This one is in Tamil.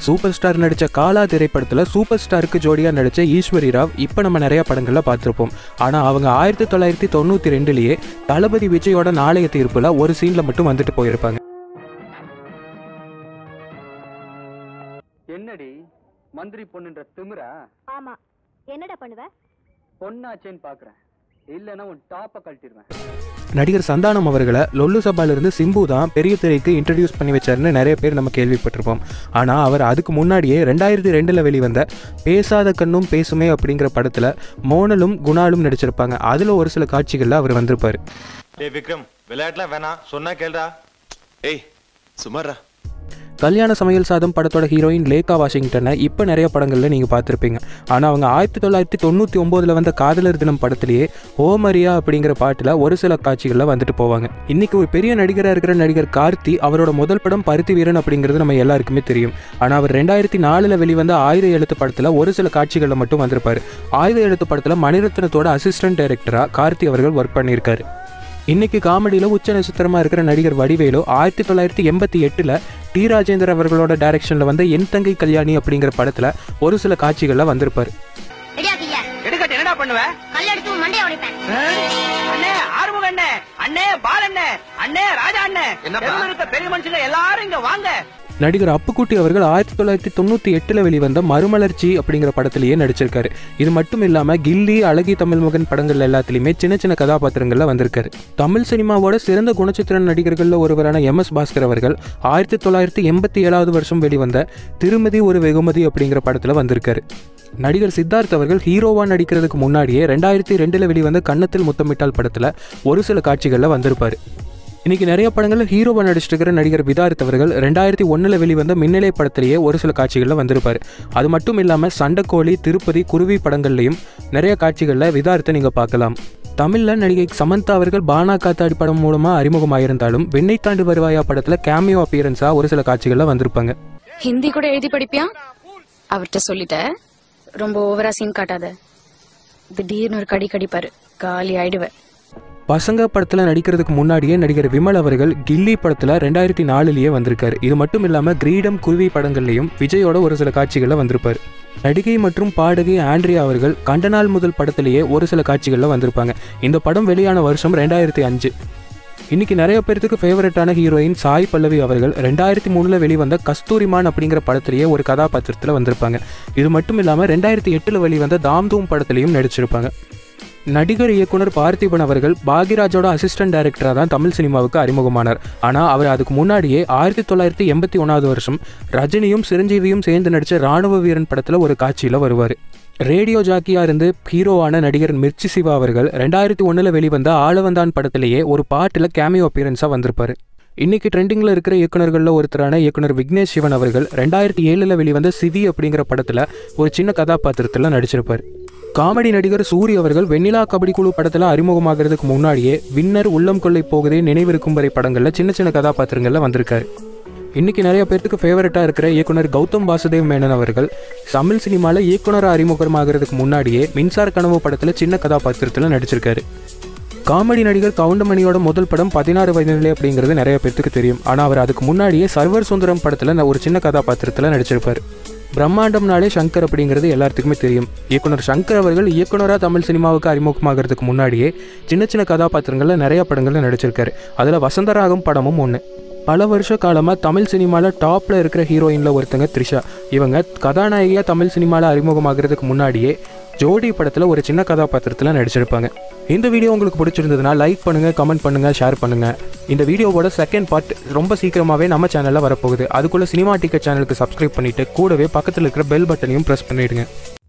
சூப்பர் ஸ்டார் நடித்த காலா திரைப்படத்தில் சூப்பர் ஸ்டாருக்கு ஜோடியாக நடித்த ஈஸ்வரி ராவ் இப்போ நம்ம நிறைய படங்களில் பார்த்துருப்போம் ஆனால் அவங்க ஆயிரத்தி தொள்ளாயிரத்தி தொண்ணூற்றி ரெண்டுலேயே தளபதி விஜயோட நாளைய தீர்ப்பில் ஒரு சீனில் மட்டும் வந்துட்டு போயிருப்பாங்க என்னடி மந்திரி பொண்ணுன்ற திமிரா ஆமா என்னடா பண்ணுவ பொண்ணாச்சேன்னு பாக்குறேன் இல்லைன்னா உன் டாப்பை கழட்டிடுவேன் நடிகர் சந்தானம் அவர்களை லொல்லு சபாலிருந்து சிம்பு தான் பெரிய திரைக்கு இன்ட்ரடியூஸ் பண்ணி வச்சாருன்னு நிறைய பேர் நம்ம கேள்விப்பட்டிருப்போம் ஆனால் அவர் அதுக்கு முன்னாடியே ரெண்டாயிரத்தி ரெண்டில் வெளிவந்த பேசாத கண்ணும் பேசுமே அப்படிங்கிற படத்தில் மோனலும் குணாலும் நடிச்சிருப்பாங்க அதில் ஒரு சில காட்சிகளில் அவர் வந்திருப்பார் ஏய் விக்ரம் விளையாட்டுலாம் வேணாம் சொன்னா கேளுடா ஏய் சுமாரா கல்யாண சமையல் சாதம் படத்தோட ஹீரோயின் லேகா வாஷிங்டனை இப்போ நிறைய படங்களில் நீங்கள் பார்த்துருப்பீங்க ஆனால் அவங்க ஆயிரத்தி தொள்ளாயிரத்தி தொண்ணூற்றி ஒம்போதில் வந்த காதலர் தினம் படத்திலேயே ஓமரியா அப்படிங்கிற பாட்டில் ஒரு சில காட்சிகளில் வந்துட்டு போவாங்க இன்னைக்கு ஒரு பெரிய நடிகராக இருக்கிற நடிகர் கார்த்தி அவரோட முதல் படம் பருத்தி வீரன் அப்படிங்கிறது நம்ம எல்லாருக்குமே தெரியும் ஆனால் அவர் ரெண்டாயிரத்தி நாலில் வெளிவந்த ஆயுத எழுத்து படத்தில் ஒரு சில காட்சிகளில் மட்டும் வந்திருப்பார் ஆயுத எழுத்து படத்தில் மணிரத்னத்தோட அசிஸ்டன்ட் டைரக்டராக கார்த்தி அவர்கள் ஒர்க் பண்ணியிருக்காரு இன்னைக்கு காமெடியில் உச்ச நட்சத்திரமாக இருக்கிற நடிகர் வடிவேலு ஆயிரத்தி தொள்ளாயிரத்தி எண்பத்தி எட்டில் டி ராஜேந்தர் அவர்களோட டைரக்ஷனில் வந்த என் தங்கை கல்யாணி அப்படிங்கிற படத்தில் ஒரு சில காட்சிகளில் வந்திருப்பார் ரெடியா கியா எடுக்கட்டு என்னடா பண்ணுவ கல் எடுத்து மண்டைய உடைப்பேன் அண்ணே ஆறுமுக அண்ணே அண்ணே பால் அண்ணே அண்ணே ராஜா அண்ணே என்னப்பா? தெருவுல இருக்க பெரிய மனுஷங்க எல்லாரும் இங்க வாங்க நடிகர் அப்புக்குட்டி அவர்கள் ஆயிரத்தி தொள்ளாயிரத்தி தொண்ணூற்றி எட்டில் வெளிவந்த மறுமலர்ச்சி அப்படிங்கிற படத்திலேயே நடிச்சிருக்காரு இது மட்டும் இல்லாமல் கில்லி அழகி தமிழ் மகன் படங்கள் எல்லாத்துலேயுமே சின்ன சின்ன கதாபாத்திரங்களில் வந்திருக்காரு தமிழ் சினிமாவோட சிறந்த குணச்சித்திர நடிகர்களில் ஒருவரான எம் எஸ் பாஸ்கர் அவர்கள் ஆயிரத்தி தொள்ளாயிரத்தி எண்பத்தி ஏழாவது வருஷம் வெளிவந்த திருமதி ஒரு வெகுமதி அப்படிங்கிற படத்தில் வந்திருக்காரு நடிகர் சித்தார்த் அவர்கள் ஹீரோவாக நடிக்கிறதுக்கு முன்னாடியே ரெண்டாயிரத்தி ரெண்டில் வெளிவந்த கன்னத்தில் முத்தமிட்டால் படத்தில் ஒரு சில காட்சிகளில் வந்திருப்பார் இன்னைக்கு நிறைய படங்களில் ஹீரோவை நடிச்சிட்டு இருக்கிற நடிகர் விதார்த் அவர்கள் ரெண்டாயிரத்தி ஒன்றில் வெளிவந்த மின்னலை படத்திலேயே ஒரு சில காட்சிகளில் வந்திருப்பார் அது மட்டும் இல்லாமல் சண்டைக்கோழி திருப்பதி குருவி படங்கள்லையும் நிறைய காட்சிகளில் விதார்த்தை நீங்கள் பார்க்கலாம் தமிழில் நடிகை சமந்தா அவர்கள் பானா காத்தாடி படம் மூலமாக அறிமுகமாயிருந்தாலும் வெண்ணை தாண்டு வருவாயா படத்தில் கேமியோ அப்பியரன்ஸாக ஒரு சில காட்சிகளில் வந்திருப்பாங்க ஹிந்தி கூட எழுதி படிப்பியா அவர்கிட்ட சொல்லிட்ட ரொம்ப ஓவரா சீன் காட்டாத திடீர்னு ஒரு கடி கடிப்பாரு காலி ஆயிடுவேன் பசங்க படத்தில் நடிக்கிறதுக்கு முன்னாடியே நடிகர் விமல் அவர்கள் கில்லி படத்தில் ரெண்டாயிரத்தி நாலுலேயே வந்திருக்காரு இது மட்டும் இல்லாமல் கிரீடம் குருவி படங்கள்லையும் விஜயோட ஒரு சில காட்சிகளில் வந்திருப்பார் நடிகை மற்றும் பாடகி ஆண்ட்ரியா அவர்கள் கண்டநாள் முதல் படத்திலேயே ஒரு சில காட்சிகளில் வந்திருப்பாங்க இந்த படம் வெளியான வருஷம் ரெண்டாயிரத்தி அஞ்சு இன்னைக்கு நிறைய பேர்த்துக்கு ஃபேவரட்டான ஹீரோயின் சாய் பல்லவி அவர்கள் ரெண்டாயிரத்தி மூணில் வெளிவந்த கஸ்தூரிமான் அப்படிங்கிற படத்திலேயே ஒரு கதாபாத்திரத்தில் வந்திருப்பாங்க இது மட்டும் இல்லாமல் ரெண்டாயிரத்தி எட்டில் வெளிவந்த தாம் தூம் படத்திலையும் நடிச்சிருப்பாங்க நடிகர் இயக்குனர் பார்த்திபன் அவர்கள் பாக்யராஜோட அசிஸ்டன்ட் டைரக்டராக தான் தமிழ் சினிமாவுக்கு அறிமுகமானார் ஆனால் அவர் அதுக்கு முன்னாடியே ஆயிரத்தி தொள்ளாயிரத்தி எண்பத்தி ஒன்றாவது வருஷம் ரஜினியும் சிரஞ்சீவியும் சேர்ந்து நடித்த ராணுவ வீரன் படத்தில் ஒரு காட்சியில் வருவார் ரேடியோ ஜாக்கியாக இருந்து ஹீரோவான நடிகர் மிர்ச்சி சிவா அவர்கள் ரெண்டாயிரத்தி ஒன்றில் வெளிவந்த ஆளவந்தான் படத்திலேயே ஒரு பாட்டில் கேமியோ அப்பியரன்ஸாக வந்திருப்பார் இன்னைக்கு ட்ரெண்டிங்கில் இருக்கிற இயக்குனர்களில் ஒருத்தரான இயக்குனர் விக்னேஷ் சிவன் அவர்கள் ரெண்டாயிரத்தி ஏழில் வெளிவந்த சிவி அப்படிங்கிற படத்தில் ஒரு சின்ன கதாபாத்திரத்தில் நடிச்சிருப்பார் காமெடி நடிகர் சூரி அவர்கள் வெண்ணிலா கபடி குழு படத்தில் அறிமுகமாகிறதுக்கு முன்னாடியே வின்னர் உள்ளம் கொள்ளை போகுதே நினைவிருக்கும் வரை படங்களில் சின்ன சின்ன கதாபாத்திரங்களில் வந்திருக்காரு இன்னைக்கு நிறைய பேர்த்துக்கு ஃபேவரட்டாக இருக்கிற இயக்குனர் கௌதம் வாசுதேவ் மேனன் அவர்கள் தமிழ் சினிமாவில் இயக்குனராக அறிமுகமாகிறதுக்கு முன்னாடியே மின்சார கனவு படத்தில் சின்ன கதாபாத்திரத்தில் நடிச்சிருக்காரு காமெடி நடிகர் கவுண்டமணியோட முதல் படம் பதினாறு வயதிலே அப்படிங்கிறது நிறைய பேர்த்துக்கு தெரியும் ஆனால் அவர் அதுக்கு முன்னாடியே சர்வர் சுந்தரம் படத்தில் ஒரு சின்ன கதாபாத்திரத்தில் நடிச்சிருப்பார் பிரம்மாண்டம்னாலே சங்கர் அப்படிங்கிறது எல்லாத்துக்குமே தெரியும் இயக்குனர் சங்கர் அவர்கள் இயக்குனராக தமிழ் சினிமாவுக்கு அறிமுகமாகிறதுக்கு முன்னாடியே சின்ன சின்ன கதாபாத்திரங்களில் நிறைய படங்களில் நடிச்சிருக்காரு அதில் வசந்தராகம் படமும் ஒன்று பல வருஷ காலமாக தமிழ் சினிமாவில் டாப்பில் இருக்கிற ஹீரோயினில் ஒருத்தங்க த்ரிஷா இவங்க கதாநாயகியாக தமிழ் சினிமாவில் அறிமுகமாகிறதுக்கு முன்னாடியே ஜோடி படத்தில் ஒரு சின்ன கதாபாத்திரத்தில் நடிச்சிருப்பாங்க இந்த வீடியோ உங்களுக்கு பிடிச்சிருந்ததுன்னா லைக் பண்ணுங்கள் கமெண்ட் பண்ணுங்கள் ஷேர் பண்ணுங்கள் இந்த வீடியோவோட செகண்ட் பார்ட் ரொம்ப சீக்கிரமாகவே நம்ம சேனலில் வரப்போகுது அதுக்குள்ளே சினிமா டிக்கெட் சேனலுக்கு சப்ஸ்கிரைப் பண்ணிவிட்டு கூடவே பக்கத்தில் இருக்கிற பெல் பட்டனையும் ப்ரெஸ் பண்ணிவிடுங்க